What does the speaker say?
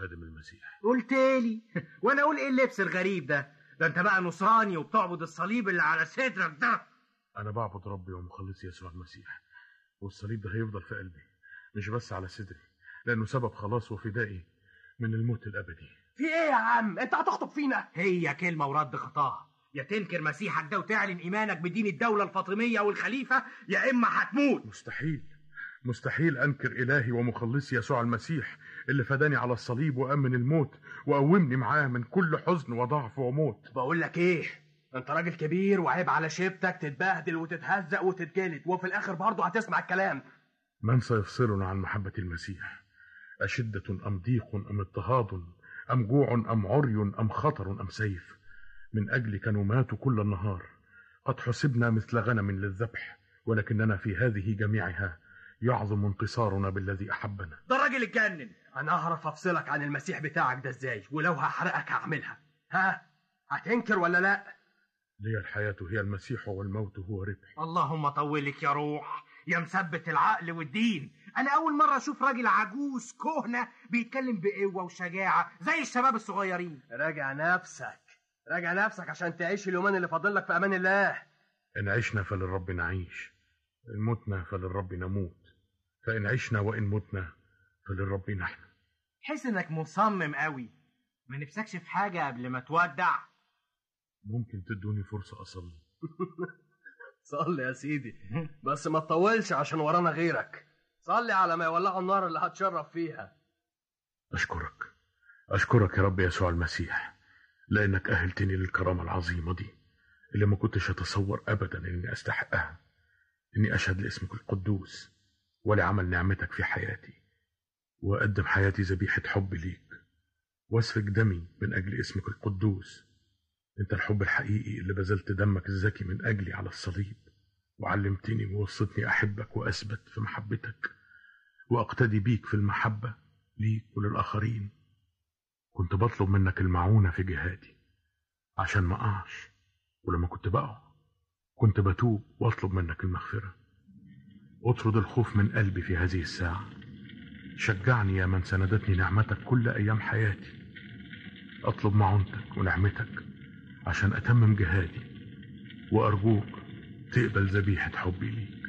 خادم المسيح قلت لي وانا اقول ايه اللبس الغريب ده ده انت بقى نصراني وبتعبد الصليب اللي على صدرك ده أنا بعبد ربي ومخلصي يسوع المسيح والصليب ده هيفضل في قلبي مش بس على صدري لأنه سبب خلاص وفدائي من الموت الأبدي في ايه يا عم انت هتخطب فينا هي كلمة ورد خطاها يا تنكر مسيحك ده وتعلن إيمانك بدين الدولة الفاطمية والخليفة يا إما هتموت مستحيل مستحيل أنكر إلهي ومخلصي يسوع المسيح اللي فداني على الصليب وأمن الموت وقومني معاه من كل حزن وضعف وموت بقول لك ايه انت راجل كبير وعيب على شيبتك تتبهدل وتتهزق وتتجلد وفي الاخر برضه هتسمع الكلام من سيفصلنا عن محبة المسيح أشدة أم ضيق أم اضطهاد أم جوع أم عري أم خطر أم سيف من أجلك نمات كل النهار قد حسبنا مثل غنم للذبح ولكننا في هذه جميعها يعظم انتصارنا بالذي أحبنا ده راجل اتجنن انا هعرف افصلك عن المسيح بتاعك ده ازاي ولو هحرقك هعملها ها هتنكر ولا لا لي الحياة هي المسيح والموت هو ربح اللهم طولك يا روح يا مثبت العقل والدين انا اول مره اشوف راجل عجوز كهنه بيتكلم بقوه وشجاعه زي الشباب الصغيرين راجع نفسك راجع نفسك عشان تعيش اليومين اللي فاضل لك في امان الله إن عشنا فللرب نعيش إن متنا فللرب نموت فإن عشنا وإن متنا فللرب نحن حس انك مصمم قوي ما نفسكش في حاجه قبل ما تودع ممكن تدوني فرصة أصلي صلي يا سيدي بس ما تطولش عشان ورانا غيرك صلي على ما يولعوا النار اللي هتشرب فيها أشكرك أشكرك يا رب يسوع المسيح لأنك أهلتني للكرامة العظيمة دي اللي ما كنتش أتصور أبدا إني أستحقها إني أشهد لاسمك القدوس ولعمل نعمتك في حياتي وأقدم حياتي ذبيحة حب ليك وأسفك دمي من أجل اسمك القدوس أنت الحب الحقيقي اللي بذلت دمك الزكي من أجلي على الصليب وعلمتني ووصتني أحبك وأثبت في محبتك وأقتدي بيك في المحبة ليك وللآخرين كنت بطلب منك المعونة في جهادي عشان ما أقعش ولما كنت بقع كنت بتوب واطلب منك المغفرة اطرد الخوف من قلبي في هذه الساعة شجعني يا من سندتني نعمتك كل أيام حياتي أطلب معونتك ونعمتك عشان أتمم جهادي وأرجوك تقبل ذبيحة حبي ليك